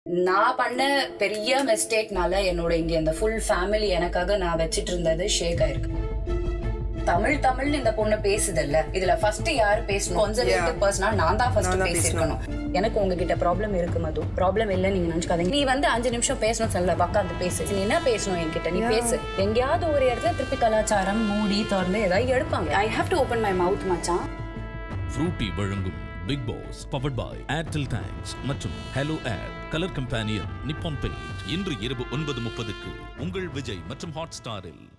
நான் பண்ண பெரிய மிஸ்டேக்னால என்னோட இங்க இந்த ஃபுல் ஃபேமிலி எனக்காக நான் வச்சிட்டு இருந்தது ஷேக் ஆயிருக்கு தமிழ் தமிழ்னு இந்த பொண்ணு பேசுதுல்ல இதுல ஃபர்ஸ்ட் யாரு பேசணும் கன்சர்வேட்டிவ் பர்சனா நான் தான் ஃபர்ஸ்ட் நான் தான் பேசிருக்கணும் எனக்கு உங்ககிட்ட ப்ராப்ளம் இருக்கு மது ப்ராப்ளம் இல்ல நீங்க நினைச்சுக்காதீங்க நீ வந்து அஞ்சு நிமிஷம் பேசணும் சொல்ல உட்காந்து பேசு நீ என்ன பேசணும் என்கிட்ட நீ பேசு எங்கேயாவது ஒரு இடத்துல திருப்பி கலாச்சாரம் மூடி திறந்து ஏதாவது எடுப்பாங்க I have to open my mouth மச்சான் ஃப்ரூட்டி வழங்கும் Bigg Boss powered by Airtel thanks மற்றும் Hello app colour companion Nippon Paint இன்று இரவு ஒன்பது முப்பதுக்கு உங்கள் விஜய் மற்றும் ஹாட் ஸ்டாரில்